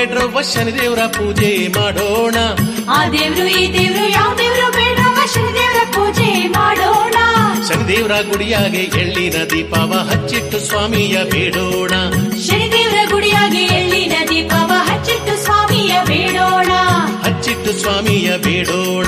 ಬೇಡ್ರವ್ವ ಶನಿದೇವ್ರ ಪೂಜೆ ಮಾಡೋಣ ಆ ದೇವ್ರು ಈ ದೇವ್ರು ಯಾವ ದೇವ್ರು ಬೇಡವ ಶನಿ ದೇವ್ರ ಪೂಜೆ ಮಾಡೋಣ ಶನಿದೇವ್ರ ಗುಡಿಯಾಗೆ ಎಳ್ಳಿನ ದೀಪವ ಹಚ್ಚಿಟ್ಟು ಸ್ವಾಮಿಯ ಬೇಡೋಣ ಶನಿ ದೇವ್ರ ಗುಡಿಯಾಗಿ ಎಳ್ಳಿನ ದೀಪವ ಹಚ್ಚಿಟ್ಟು ಸ್ವಾಮಿಯ ಬೇಡೋಣ ಹಚ್ಚಿಟ್ಟು ಸ್ವಾಮಿಯ ಬೇಡೋಣ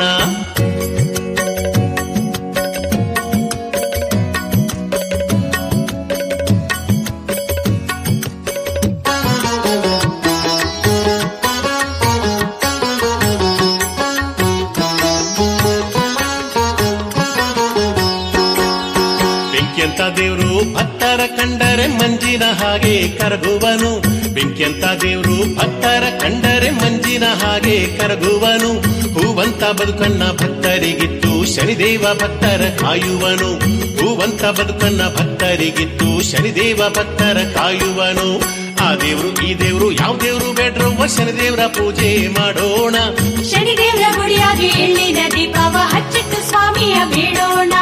ಬೆಂಕಿಯಂತ ದೇವ್ರು ಭಕ್ತರ ಕಂಡರೆ ಮಂಜಿನ ಹಾಗೆ ಕರಗುವನು ಬೆಂಕಿಯಂತ ದೇವ್ರು ಭಕ್ತರ ಕಂಡರೆ ಮಂಜಿನ ಹಾಗೆ ಕರಗುವನು ಹೂವಂತ ಬದುಕನ್ನ ಭಕ್ತರಿಗಿತ್ತು ಶನಿದೇವ ಭಕ್ತರ ಕಾಯುವನು ಹೂವಂತ ಬದುಕನ್ನ ಭಕ್ತರಿಗಿತ್ತು ಶನಿದೇವ ಭಕ್ತರ ಕಾಯುವನು ಆ ದೇವ್ರು ಈ ದೇವ್ರು ಯಾವ ದೇವ್ರು ಬೇಡ್ರವ್ವ ಶನಿದೇವ್ರ ಪೂಜೆ ಮಾಡೋಣ ಶನಿ ದೇವ್ರ ಗುಡಿಯಾಗಿ ಎಳ್ಳಿನ ದೀಪವ ಹಚ್ಚಿಟ್ಟು ಸ್ವಾಮಿಯ ಬೇಡೋಣ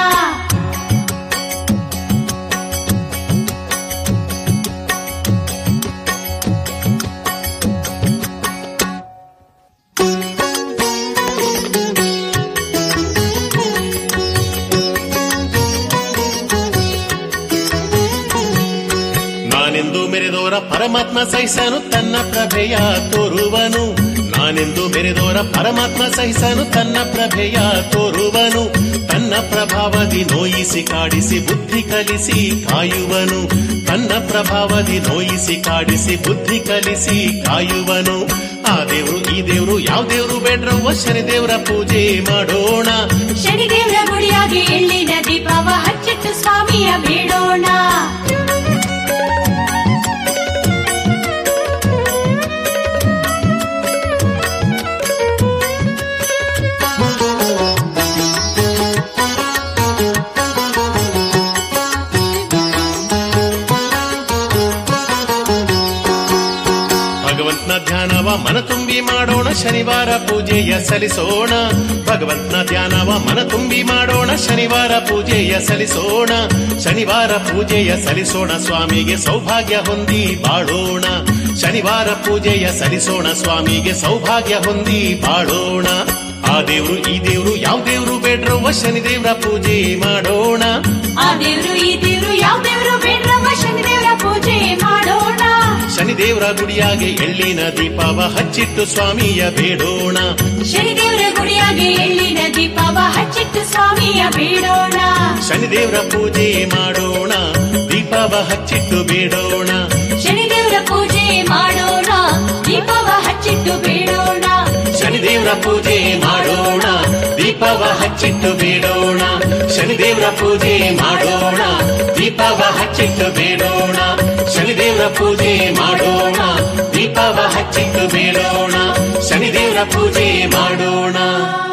ನಾನೆಂದು ಮೆರೆದೋರ ಪರಮಾತ್ಮ ಸಹಿಸನು ತನ್ನ ಪ್ರಭೆಯ ತೋರುವನು ನಾನೆಂದು ಮೆರೆದೋರ ಪರಮಾತ್ಮ ಸಹಿಸನು ತನ್ನ ಪ್ರಭೆಯ ತೋರುವನು ತನ್ನ ಪ್ರಭಾವದಿ ನೋಯಿಸಿ ಕಾಡಿಸಿ ಬುದ್ಧಿ ಕಲಿಸಿ ಕಾಯುವನು ತನ್ನ ಪ್ರಭಾವದಿ ನೋಯಿಸಿ ಕಾಡಿಸಿ ಬುದ್ಧಿ ಕಲಿಸಿ ಕಾಯುವನು ಆ ದೇವ್ರು ಈ ದೇವ್ರು ಯಾವ ದೇವ್ರು ಬೇಡ್ರವ್ವ ಶನಿದೇವ್ರ ಪೂಜೆ ಮಾಡೋಣ ಶನಿ ದೇವ್ರ ಗುಡಿಯಾಗಿ ಎಳ್ಳಿನ ದೀಪವ ಹಚ್ಚಿಟ್ಟು ಸ್ವಾಮಿಯ ಬೇಡೋಣ ಭಗವಂತನ ಧ್ಯಾನವ ಮನ ತುಂಬಿ ಮಾಡೋಣ ಶನಿವಾರ ಪೂಜೆಯ ಸಲ್ಲಿಸೋಣ ಭಗವಂತನ ಧ್ಯಾನವ ಮನ ತುಂಬಿ ಮಾಡೋಣ ಶನಿವಾರ ಪೂಜೆಯ ಸಲ್ಲಿಸೋಣ ಶನಿವಾರ ಪೂಜೆಯ ಸಲ್ಲಿಸೋಣ ಸ್ವಾಮಿಗೆ ಸೌಭಾಗ್ಯ ಹೊಂದಿ ಬಾಳೋಣ ಶನಿವಾರ ಪೂಜೆಯ ಸಲ್ಲಿಸೋಣ ಸ್ವಾಮಿಗೆ ಸೌಭಾಗ್ಯ ಹೊಂದಿ ಬಾಳೋಣ ಆ ದೇವ್ರು ಈ ದೇವ್ರು ಯಾವ ದೇವ್ರು ಬೇಡ್ರವ್ವ ಶನಿದೇವ್ರ ಪೂಜೆ ಮಾಡೋಣ ಆ ದೇವ್ರು ಈ ದೇವ್ರು ಯಾವ ದೇವ್ರು ಬೇಡ್ರವ ಶನಿ ದೇವ್ರ ಪೂಜೆ ಮಾಡೋಣ ಶನಿದೇವ್ರ ಗುಡಿಯಾಗೆ ಎಳ್ಳಿನ ದೀಪವ ಹಚ್ಚಿಟ್ಟು ಸ್ವಾಮಿಯ ಬೇಡೋಣ ಶನಿ ದೇವ್ರ ಗುಡಿಯಾಗಿ ಎಳ್ಳಿನ ದೀಪವ ಹಚ್ಚಿಟ್ಟು ಸ್ವಾಮಿಯ ಬೇಡೋಣ ಶನಿದೇವ್ರ ಪೂಜೆ ಮಾಡೋಣ ದೀಪವ ಹಚ್ಚಿಟ್ಟು ಬೇಡೋಣ ಶನಿ ದೇವ್ರ ಪೂಜೆ ಮಾಡೋಣ ದೀಪವ ಹಚ್ಚಿಟ್ಟು ಬೇಡೋಣ ಶನಿದೇವ್ರ ಪೂಜೆ ಮಾಡೋಣ ದೀಪವ ಹಚ್ಚಿಟ್ಟು ಬೇಡೋಣ ಶನಿದೇವ್ರ ಪೂಜೆ ಮಾಡೋಣ ದೀಪವ ಹಚ್ಚಿಟ್ಟು ಬೇಡೋಣ ಶನಿದೇವ್ರ ಪೂಜೆ ಮಾಡೋಣ ದೀಪವ ಹಚ್ಚಿಟ್ಟು ಬೇಡೋಣ ಶನಿದೇವ್ರ ಪೂಜೆ ಮಾಡೋಣ